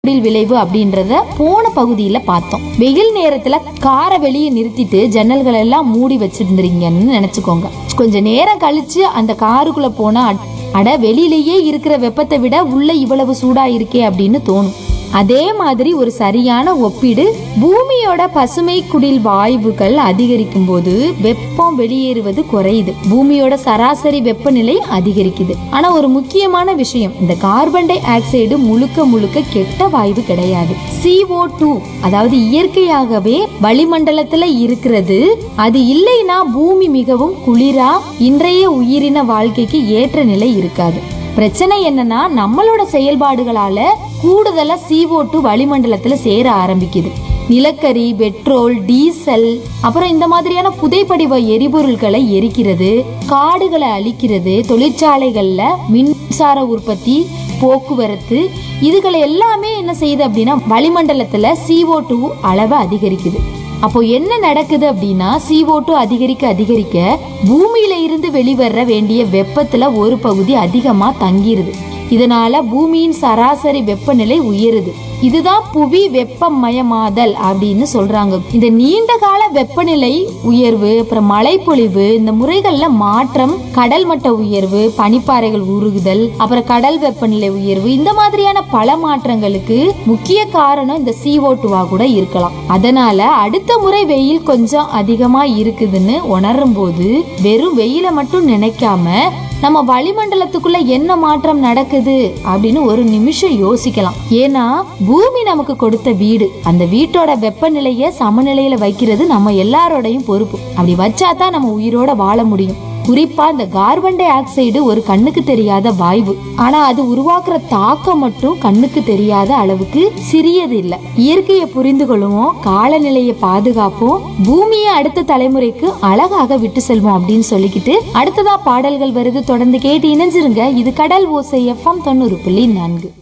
குடில் விளைவு அப்படின்றத போன பகுதியில பார்த்தோம் வெயில் நேரத்துல காரை வெளியே நிறுத்திட்டு ஜன்னல்கள் எல்லாம் மூடி வச்சிருந்தீங்கன்னு நினைச்சுக்கோங்க கொஞ்ச நேரம் கழிச்சு அந்த காருக்குள்ள போனா அட- அட வெளியிலேயே இருக்கிற வெப்பத்தை விட உள்ள இவ்வளவு சூடா இருக்கே அப்படின்னு தோணும் அதே மாதிரி ஒரு சரியான ஒப்பீடு பூமியோட பசுமை குடில் வாயுகள் அதிகரிக்கும் போது வெப்பம் வெளியேறுவது குறையுது பூமியோட சராசரி வெப்பநிலை அதிகரிக்குது ஆனா ஒரு முக்கியமான விஷயம் இந்த கார்பன் டை ஆக்சைடு முழுக்க முழுக்க கெட்ட வாயு கிடையாது CO2 டூ அதாவது இயற்கையாகவே வளிமண்டலத்துல இருக்கிறது அது இல்லைன்னா பூமி மிகவும் குளிரா இன்றைய உயிரின வாழ்க்கைக்கு ஏற்ற நிலை இருக்காது பிரச்சனை என்னன்னா நம்மளோட செயல்பாடுகளால கூடுதலா CO2 டூ வளிமண்டலத்துல சேர ஆரம்பிக்குது நிலக்கரி பெட்ரோல் டீசல் அப்புறம் இந்த மாதிரியான புதைப்படிவ எரிபொருள்களை எரிக்கிறது காடுகளை அழிக்கிறது தொழிற்சாலைகள்ல மின்சார உற்பத்தி போக்குவரத்து இதுகளை எல்லாமே என்ன செய்யுது அப்படின்னா வளிமண்டலத்துல CO2 டூ அளவை அதிகரிக்குது அப்போ என்ன நடக்குது அப்படின்னா CO2 டூ அதிகரிக்க அதிகரிக்க பூமியில இருந்து வெளிவர வேண்டிய வெப்பத்துல ஒரு பகுதி அதிகமா தங்கிருது இதனால பூமியின் சராசரி வெப்பநிலை உயருது இதுதான் புவி வெப்பமயமாதல் அப்படின்னு சொல்றாங்க இந்த நீண்ட கால வெப்பநிலை உயர்வு அப்புறம் மழைப்பொழிவு இந்த முறைகள்ல மாற்றம் கடல் மட்ட உயர்வு பனிப்பாறைகள் உருகுதல் அப்புறம் கடல் வெப்பநிலை உயர்வு இந்த மாதிரியான பல மாற்றங்களுக்கு முக்கிய காரணம் இந்த CO2 டூவா கூட இருக்கலாம் அதனால அடுத்த முறை வெயில் கொஞ்சம் அதிகமா இருக்குதுன்னு உணரும் போது வெறும் வெயில மட்டும் நினைக்காம நம்ம வளிமண்டலத்துக்குள்ள என்ன மாற்றம் நடக்குது அப்படின்னு ஒரு நிமிஷம் யோசிக்கலாம் ஏன்னா பூமி நமக்கு கொடுத்த வீடு அந்த வீட்டோட வெப்பநிலைய சமநிலையில வைக்கிறது நம்ம எல்லாரோடையும் பொறுப்பு அப்படி வச்சாதான் நம்ம உயிரோட வாழ முடியும் குறிப்பா இந்த கார்பன் டை ஆக்சைடு ஒரு கண்ணுக்கு தெரியாத வாயு ஆனா அது உருவாக்குற தாக்கம் மட்டும் கண்ணுக்கு தெரியாத அளவுக்கு சிறியது இல்ல இயற்கையை புரிந்து கொள்ளுவோம் காலநிலையை பாதுகாப்போம் பூமியை அடுத்த தலைமுறைக்கு அழகாக விட்டு செல்வோம் அப்படின்னு சொல்லிக்கிட்டு அடுத்ததா பாடல்கள் வருது தொடர்ந்து கேட்டு இணைஞ்சிருங்க இது கடல் ஓசை எஃப்எம் தொண்ணூறு புள்ளி நான்கு